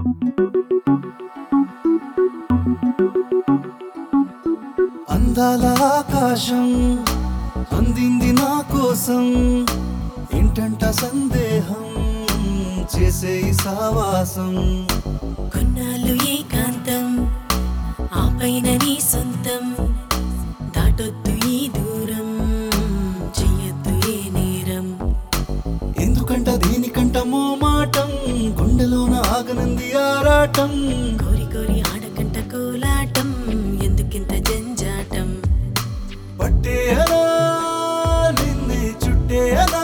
అందాల ఆకాశం అందింది నా కోసం ఏంటంట సందేహం చేసే ఈ సావాసం కొన్నాళ్ళు ఏకాంతం ఆ పైన నీ సొంతం దాటొద్దు ఈ దూరం చెయ్యొద్దు ఏ నేరం ఎందుకంట దీనికంట మోమాటం గుండెలోన ఆగనంది ఆరాటం కోరి కోరి ఆడకంట కోలాటం ఎందుకింత జంజాటం పట్టేయనా నిన్నే చుట్టేయనా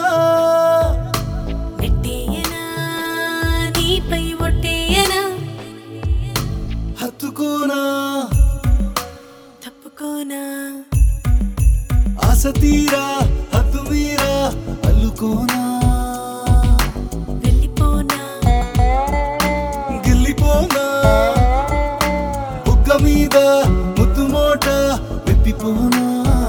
నెట్టేయనా నీపై ఒట్టేయనా హత్తుకోనా తప్పుకోనా ఆశ తీరా హద్దు మీరా అల్లుకోనా వెళ్ళిపోనా గిల్లిపోనా బుగ్గ మీద ముద్దు మోట విప్పిపోనా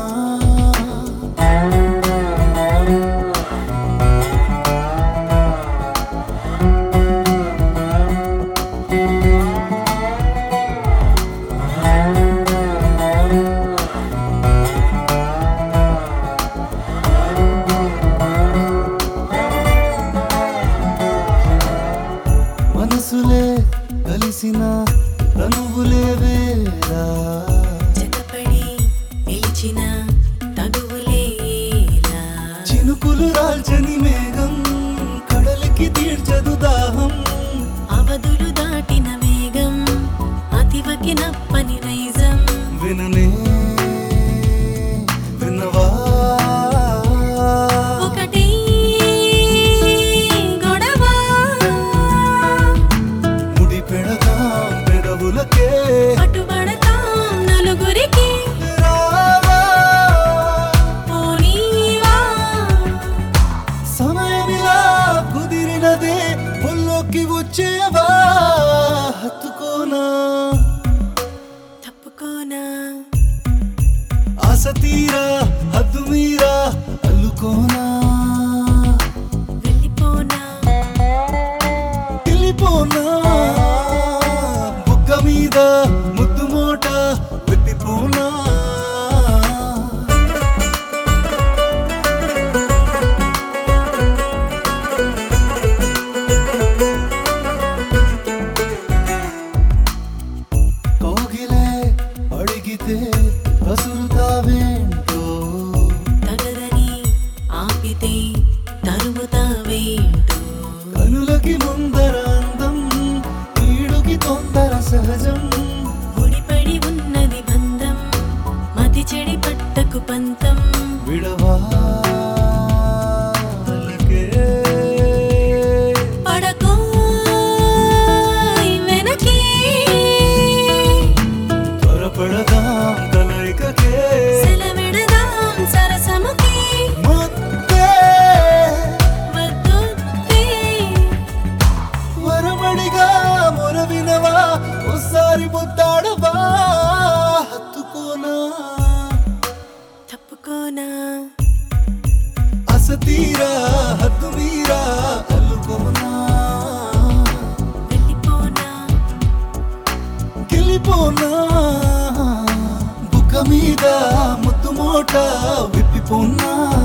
మనసులే కలిసిన తనువులే వేరా జతపడి నిలిచిన తగువులేలా చినుకులు రాల్చని మేఘం కడలికి తీర్చదు దాహం అవధులు దాటిన వేగం అతివకి నప్పని నైజం విననే విన్నవా ఒకటి గొడవ ముడి పెడతాం పెదవులకే పట్టుబడతాం నలుగురికి రావా పోనీవా సమయమిలా కుదిరినదే ఒళ్ళోకి వచ్చేవా హత్తుకోనా తప్పుకోనా ఆశ తీరా హద్దు మీరా అల్లుకోనా వెళ్ళిపోనా వెళ్ళిపోనా బుగ్గ మీద ముద్దు మోట విప్పిపోనా కోగిలే అడిగితే కసురుతావేంటో తగదని ఆపితే తరుముతావేంటో కనులకి ముందర అందం ఈడుకి తొందర సహజం ముడిపడి ఉన్నది బంధం మతి చెడి పట్టకు పంతం విడవా పడకో వెనకే త్వరపడదాం కలయికకే సెలవిడదాం సరసముకి మొత్తే వద్దొద్దే వరమడిగా మొరవినవా ఓసారి ముద్దాడవా హత్తుకోనా తప్పుకోనా అస తీరా హద్దు మీరా అల్లుకోనా వెళ్ళిపోనా గెలిపోనా బుక్క మీద ముద్దు మోట విప్పిపోనా